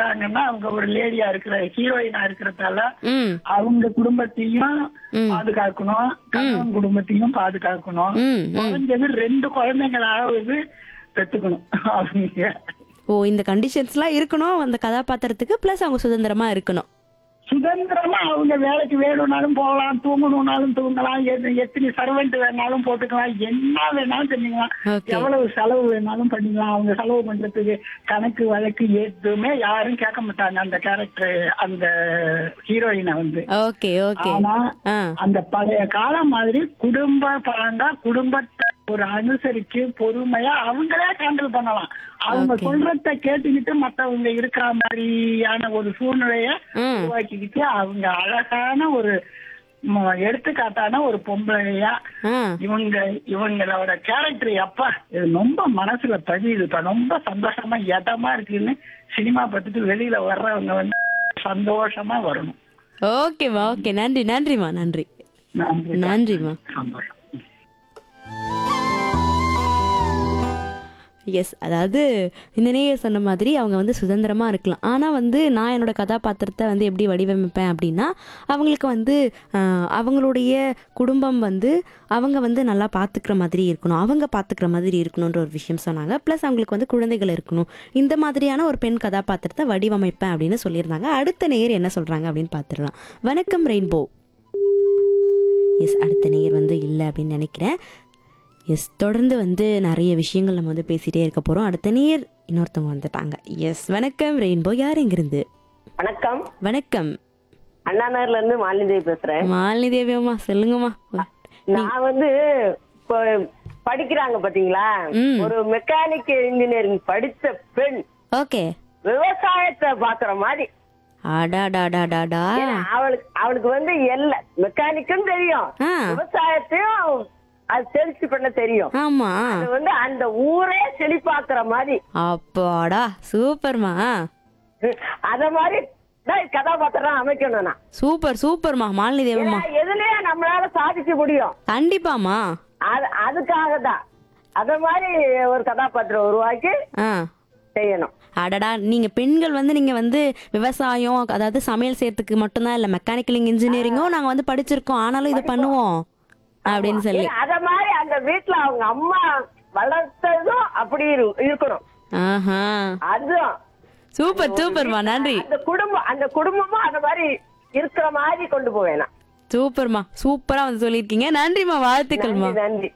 இருக்கிறாங்கன்னா அவங்க ஒரு லேடியா இருக்கிற ஹீரோயினா இருக்கிறதால ம் அவங்க குடும்பத்தையும் ம். பாதுகாக்கணும் கணவன் குடும்பத்தையும் பாதுகாக்கணும் ம் ம் குறைஞ்சது ரெண்டு குழந்தைங்களாவது பெத்துக்கணும் அவங்க ஓ இந்த கண்டிஷன்ஸ்லாம் இருக்கணும் அந்த கதாபாத்திரத்துக்கு ப்ளஸ் அவங்க சுதந்திரமா இருக்கணும் சுதந்திரமா அவங்க வேலைக்கு வேணும்னாலும் போகலாம் தூங்கணும்னாலும் தூங்கலாம் எது- எத்தனை சர்வெண்ட் வேணாலும் போட்டுக்கலாம் என்ன வேணாலும் பண்ணிக்கலாம் ஓகே எவ்வளவு செலவு வேணாலும் பண்ணிக்கலாம் அவங்க செலவு பண்றதுக்கு கணக்கு வழக்கு எதுவுமே யாரும் கேட்க மாட்டாங்க அந்த கேரக்டர் அந்த ஹீரோயினை வந்து ஓகே ஓகே ஆனா ஆ அந்த பழைய காலம் மாதிரி குடும்ப பழந்தா குடும்பத்தை ஒரு அனுசரிச்சு பொறுமையா அவங்களே ஹேண்டில் பண்ணலாம் அவங்க Okay. சொல்றத கேட்டுக்கிட்டு மத்தவங்க இருக்கிற மாதிரியான ஒரு சூழ்நிலைய ம் உருவாக்கிக்கிட்டு அவங்க அழகான ஒரு ம- எடுத்துக்காட்டான ஒரு பொம்பளையா ஆ இவங்க இவங்களோட கேரக்டர் எப்பா இது ரொம்ப மனசுல பதியுதுப்பா ரொம்ப சந்தோஷமா இதமா இருக்குன்னு சினிமா பார்த்துட்டு வெளியில வர்றவங்க வந்து சந்தோஷமா வரணும் ஓகேம்மா ஓகே நன்றி நன்றிம்மா நன்றி நன்றி நன்றிம்மா சந்தோஷம் எஸ் அதாவது இந்த நேயர் சொன்ன மாதிரி அவங்க வந்து சுதந்திரமாக இருக்கலாம் ஆனால் வந்து நான் என்னோட கதாபாத்திரத்தை வந்து எப்படி வடிவமைப்பேன் அப்படின்னா அவங்களுக்கு வந்து ஆஹ், அவங்களுடைய குடும்பம் வந்து அவங்க வந்து நல்லா பார்த்துக்கிற மாதிரி இருக்கணும் அவங்க பார்த்துக்கிற மாதிரி இருக்கணுன்ற ஒரு விஷயம் சொன்னாங்க ப்ளஸ் அவங்களுக்கு வந்து குழந்தைகள் இருக்கணும் இந்த மாதிரியான ஒரு பெண் கதாபாத்திரத்தை வடிவமைப்பேன் அப்படின்னு சொல்லியிருந்தாங்க அடுத்த நேயர் என்ன சொல்கிறாங்க அப்படின்னு பார்த்துடலாம் வணக்கம் ரெயின்போ எஸ் அடுத்த நேயர் வந்து இல்லை அப்படின்னு நினைக்கிறேன் எஸ் தொடர்ந்து வந்து நிறைய விஷயங்கள் நம்ம வந்து பேசிட்டே இருக்க போகிறோம் அடுத்த நேர் இன்னொருத்தவங்க வந்துட்டாங்க எஸ் வணக்கம் ரெயின்போ யார் எங்கிருந்து வணக்கம் வணக்கம் அண்ணா நகர்ல இருந்து மாலினி பேசுறேன் மாலினி தேவியம்மா சொல்லுங்கம்மா நான் வந்து இப்போ படிக்கிறாங்க பாத்தீங்களா ம். ஒரு மெக்கானிக் இன்ஜினியரிங் படித்த பெண் ஓகே விவசாயத்தை பாக்குற மாதிரி அடாடாடாடாடா ஏன்னா அவளுக்கு அவளுக்கு வந்து எல்ல மெக்கானிக்கும் தெரியும் ஆ விவசாயத்தையும் அது செழிச்சு பண்ண தெரியும் ஆமா அது வந்து அந்த ஊரே செழிப்பாக்குற மாதிரி அப்பாடா சூப்பர்மா அத மாதிரி தான் கதாபாத்திரம் அமைக்கணும் நான் சூப்பர் சூப்பர்மா மாலினி தேவம்மா ஏன்னா எதுலயே நம்மளால சாதிக்க முடியும் கண்டிப்பாமா அது அதுக்காக தான் அத மாதிரி ஒரு கதாபாத்திரம் உருவாக்கி ஆ செய்யணும் அடடா நீங்க பெண்கள் வந்து நீங்க வந்து விவசாயம் அதாவது சமையல் செய்யறதுக்கு மட்டும்தான் இல்ல மெக்கானிக்கல் இன்ஜினியரிங்கும் நாங்க வந்து படிச்சிருக்கோம் ஆனாலும் இதை பண்ணுவோம் அப்படின்னு சொல்லி ஏன்னா, அத மாதிரி அந்த வீட்டுல அவங்க அம்மா வளர்த்ததும் அப்படி இரு- இருக்கணும் ஆஹா அதுவும் சூப்பர் சூப்பர்மா நன்றி அந்த குடும்பம் அந்த குடும்பமும் அந்த மாதிரி இருக்கிற மாதிரி கொண்டு போவேனா சூப்பர்மா சூப்பரா வந்து சொல்லியிருக்கீங்க நன்றிம்மா வாழ்த்துக்கள்மா நன்றி நன்றி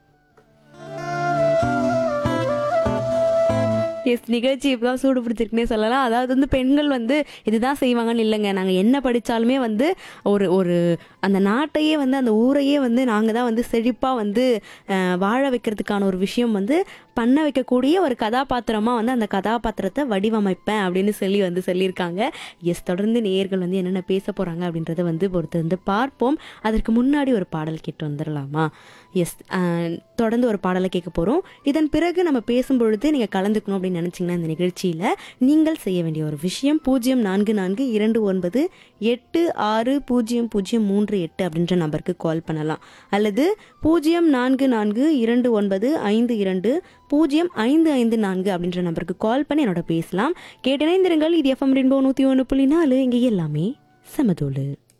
எஸ் நிகழ்ச்சி இப்பதான் சூடு பிடிச்சிருக்குன்னே சொல்லலாம் அதாவது வந்து பெண்கள் வந்து இதுதான் செய்வாங்கன்னு இல்லைங்க நாங்கள் என்ன படித்தாலுமே வந்து ஒரு ஒரு அந்த நாட்டையே வந்து அந்த ஊரையே வந்து நாங்கள் தான் வந்து செழிப்பாக வந்து அஹ், வாழ வைக்கிறதுக்கான ஒரு விஷயம் வந்து பண்ண வைக்கக்கூடிய ஒரு கதாபாத்திரமாக வந்து அந்த கதாபாத்திரத்தை வடிவமைப்பேன் அப்படின்னு சொல்லி வந்து சொல்லியிருக்காங்க எஸ் தொடர்ந்து நேயர்கள் வந்து என்னென்ன பேச போகிறாங்க அப்படின்றத வந்து பொறுத்து வந்து பார்ப்போம் அதற்கு முன்னாடி ஒரு பாடல் கேட்டு வந்துடலாமா எஸ் தொடர்ந்து ஒரு பாடலை கேட்க போகிறோம் இதன் பிறகு நம்ம பேசும்பொழுது நீங்கள் கலந்துக்கணும் அப்படின்னு நினச்சிங்கன்னா இந்த நிகழ்ச்சியில் நீங்கள் செய்ய வேண்டிய ஒரு விஷயம் பூஜ்ஜியம் நான்கு நான்கு இரண்டு ஒன்பது எட்டு ஆறு பூஜ்ஜியம் பூஜ்ஜியம் மூன்று எட்டு அப்படின்ற நம்பருக்கு கால் பண்ணலாம் அல்லது பூஜ்ஜியம் நான்கு நான்கு இரண்டு ஒன்பது ஐந்து இரண்டு பூஜ்ஜியம் ஐந்து ஐந்து நான்கு அப்படின்ற நம்பருக்கு கால் பண்ணி என்னோட பேசலாம் கேட்டிணைந்திருங்கள் இது எஃப்எம் ரெயின்போ நூற்றி ஒன்று புள்ளி நாலு இங்கே எல்லாமே சமதோடு